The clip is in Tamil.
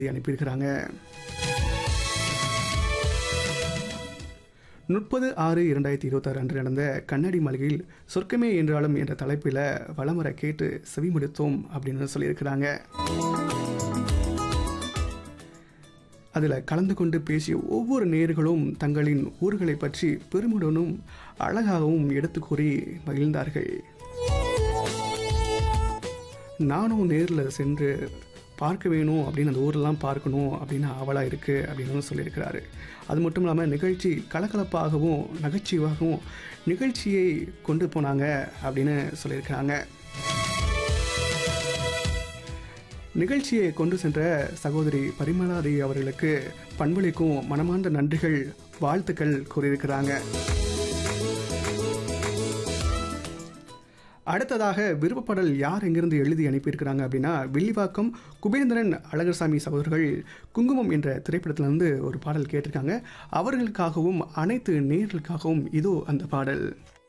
அனுப்பியிருக்கிறாங்க முப்பது ஆறு இரண்டாயிரத்தி இருபத்தாறு அன்று நடந்த கண்ணாடி மாளிகையில் சொர்க்கமே என்றாலும் என்ற தலைப்பில் வளமர கேட்டு செவிமடுத்தோம் அப்படின்னு சொல்லியிருக்கிறாங்க அதில் கலந்து கொண்டு பேசிய ஒவ்வொரு நேர்களும் தங்களின் ஊர்களை பற்றி பெருமிடனும் அழகாகவும் எடுத்து கூறி மகிழ்ந்தார்கள் நானும் நேரில் சென்று பார்க்க வேணும் அப்படின்னு அந்த ஊரெல்லாம் பார்க்கணும் அப்படின்னு ஆவலாக இருக்குது அப்படின்னு சொல்லியிருக்கிறாரு அது மட்டும் இல்லாமல் நிகழ்ச்சி கலகலப்பாகவும் நகைச்சுவாகவும் நிகழ்ச்சியை கொண்டு போனாங்க அப்படின்னு சொல்லியிருக்கிறாங்க நிகழ்ச்சியை கொண்டு சென்ற சகோதரி பரிமளாதேவி அவர்களுக்கு பண்பளிக்கும் மனமார்ந்த நன்றிகள் வாழ்த்துக்கள் கூறியிருக்கிறாங்க அடுத்ததாக விருப்பப்பாடல் யார் எங்கிருந்து எழுதி அனுப்பியிருக்கிறாங்க அப்படின்னா வில்லிவாக்கம் குபேந்திரன் அழகர்சாமி சகோதரர்கள் குங்குமம் என்ற திரைப்படத்திலிருந்து ஒரு பாடல் கேட்டிருக்காங்க அவர்களுக்காகவும் அனைத்து நேர்களுக்காகவும் இதோ அந்த பாடல்